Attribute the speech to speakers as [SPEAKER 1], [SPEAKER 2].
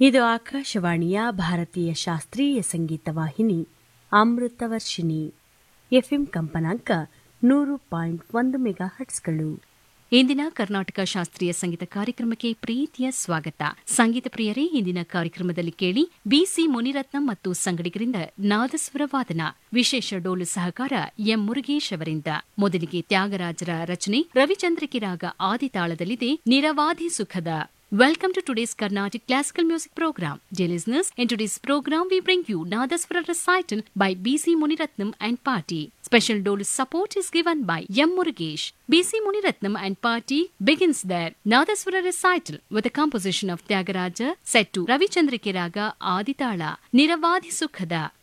[SPEAKER 1] ಇದು ಆಕಾಶವಾಣಿಯ ಭಾರತೀಯ ಶಾಸ್ತ್ರೀಯ ಸಂಗೀತ ವಾಹಿನಿ ಅಮೃತವರ್ಷಿಣಿ ಎಫ್ಎಂ ಕಂಪನಾಂಕ ನೂರು ಪಾಯಿಂಟ್ ಒಂದು ಮೆಗಾ ಹಟ್ಸ್ಗಳು
[SPEAKER 2] ಇಂದಿನ ಕರ್ನಾಟಕ ಶಾಸ್ತ್ರೀಯ ಸಂಗೀತ ಕಾರ್ಯಕ್ರಮಕ್ಕೆ ಪ್ರೀತಿಯ ಸ್ವಾಗತ ಸಂಗೀತ ಪ್ರಿಯರೇ ಇಂದಿನ ಕಾರ್ಯಕ್ರಮದಲ್ಲಿ ಕೇಳಿ ಬಿಸಿ ಮುನಿರತ್ನಂ ಮತ್ತು ಸಂಗಡಿಗರಿಂದ ನಾದಸ್ವರ ವಾದನ ವಿಶೇಷ ಡೋಲು ಸಹಕಾರ ಎಂ ಮುರುಗೇಶ್ ಅವರಿಂದ ಮೊದಲಿಗೆ ತ್ಯಾಗರಾಜರ ರಚನೆ ರವಿಚಂದ್ರಕಿ ರಾಗ ಆದಿತಾಳದಲ್ಲಿದೆ ನಿರವಾಧಿ ಸುಖದ Welcome to today's Carnatic Classical Music Program. Dear listeners, in today's program we bring you Nadaswara recital by B.C. Muniratnam and Party. Special dole support is given by M. Murugesh. B.C. Muniratnam and Party begins their Nadaswara recital with a composition of Tyagaraja set to Ravichandra Kiraga Aditala Niravadhi Sukhada